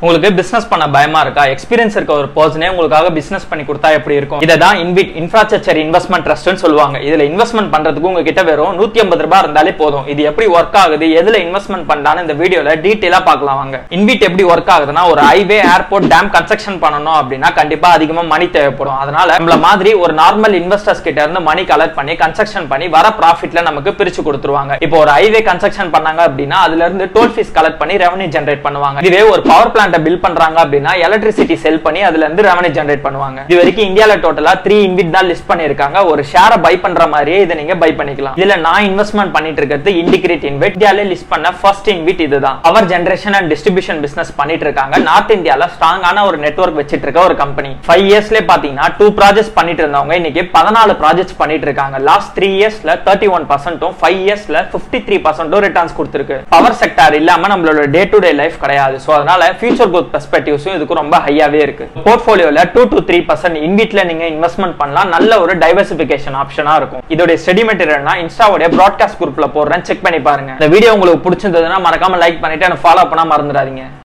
உங்களுக்கு பிசினஸ் பண்ண பயமா இருக்கா எக்ஸ்பீரியன்ஸ் இருக்க ஒரு பர்சனே உங்களுக்காக பிசினஸ் பண்ணி கொடுத்தா எப்படி இருக்கும் இதை தான் இன்விட் இன்ஃப்ராஸ்ட்ரக்சர் இன்வெஸ்ட்மெண்ட் ட்ரஸ்ட்னு சொல்லுவாங்க இதுல இன்வெஸ்ட்மெண்ட் பண்றதுக்கு உங்ககிட்ட வெறும் நூத்தி ஐம்பது ரூபாய் இருந்தாலே போதும் இது எப்படி ஒர்க் ஆகுது எதுல இன்வெஸ்ட்மெண்ட் பண்ணலாம்னு இந்த வீடியோல டீட்டெயிலா பார்க்கலாம் வாங்க இன்விட் எப்படி ஒர்க் ஆகுதுன்னா ஒரு ஹைவே ஏர்போர்ட் டேம் கன்ஸ்ட்ரக்ஷன் பண்ணணும் அப்படின்னா கண்டிப்பா அதிகமா மணி தேவைப்படும் அதனால நம்மள மாதிரி ஒரு நார்மல் இன்வெஸ்டர்ஸ் கிட்ட இருந்து மணி கலெக்ட் பண்ணி கன்ஸ்ட்ரக்ஷன் பண்ணி வர ப்ராஃபிட்ல நமக்கு பிரிச்சு கொடுத்துருவாங்க இப்போ ஒரு ஹைவே கன்ஸ்ட்ரக்ஷன் பண்ணாங்க அப்படின்னா அதுல இருந்து டோல் ஃபீஸ் கலெக்ட் பண்ணி ரெவன்யூ ஜென்ரேட் பண்ணுவாங்க இதுவே ஒரு பவர் பிளான்ட் பில் பண்றாங்க அப்படின்னா எலக்ட்ரிசிட்டி செல் பண்ணி அதுல இருந்து ரெவன்யூ ஜென்ரேட் பண்ணுவாங்க இது வரைக்கும் இந்தியால டோட்டலா த்ரீ இன்விட் தான் லிஸ்ட் பண்ணிருக்காங்க ஒரு ஷேரை பை பண்ற மாதிரியே இதை நீங்க பை பண்ணிக்கலாம் இதுல நான் இன்வெஸ்ட்மெண்ட் பண்ணிட்டு இருக்கிறது இண்டிகிரேட் இன்வெட் இந்தியால லிஸ்ட் பண்ண ஃபர்ஸ்ட் இன்விட் இதுதான் power generation and distribution business பண்ணிட்டு இருக்காங்க நார்த் இந்தியால ஸ்ட்ராங்கான ஒரு நெட்வொர்க் வச்சிட்டு இருக்க ஒரு கம்பெனி ஃபைவ் இயர்ஸ்ல பாத்தீங்கன்னா டூ ப்ராஜெக்ட்ஸ் பண்ணிட்டு இருந்தவங்க இன்னைக்கு பதினாலு ப்ராஜெக்ட்ஸ் பண்ணிட்டு இருக்காங்க லாஸ்ட் த்ரீ இயர்ஸ்ல தேர்ட்டி ஒன் பர்சன்ட்டும் ஃபைவ் இயர்ஸ்ல பிப்டி த்ரீ பர்சன்ட்டும் ரிட்டர்ன்ஸ் கொடுத்துருக்கு பவர் செக்டார் இல்லாம நம்மளோட டே டு டே லைஃப் கிடையாது ஸோ அதனால ஃபியூச்சர் growth பெர்ஸ்பெக்டிவ்ஸும் இதுக்கு ரொம்ப ஹையாவே இருக்கு போர்ட்ஃபோலியோல டூ டு த்ரீ பர்சன்ட் இன்விட்ல நீங்க இன்வெஸ்ட்மெண்ட் பண்ணலாம் நல்ல ஒரு டைவர்சிபிகேஷன் ஆப்ஷனா இருக்கும் இதோட ஸ்டடி மெட்டீரியல்னா இன்ஸ்டாவோட ப்ராட்காஸ்ட் குரூப்ல போடுறேன் செக் பண்ணி பாருங்க இந்த வீடியோ உங்களுக்கு பிடிச்சிருந்ததுன்னா மறக்காம லைக் பண்ணிட்டு எனக்கு ஃபாலோ பண்ண மறந்துடாதீங்க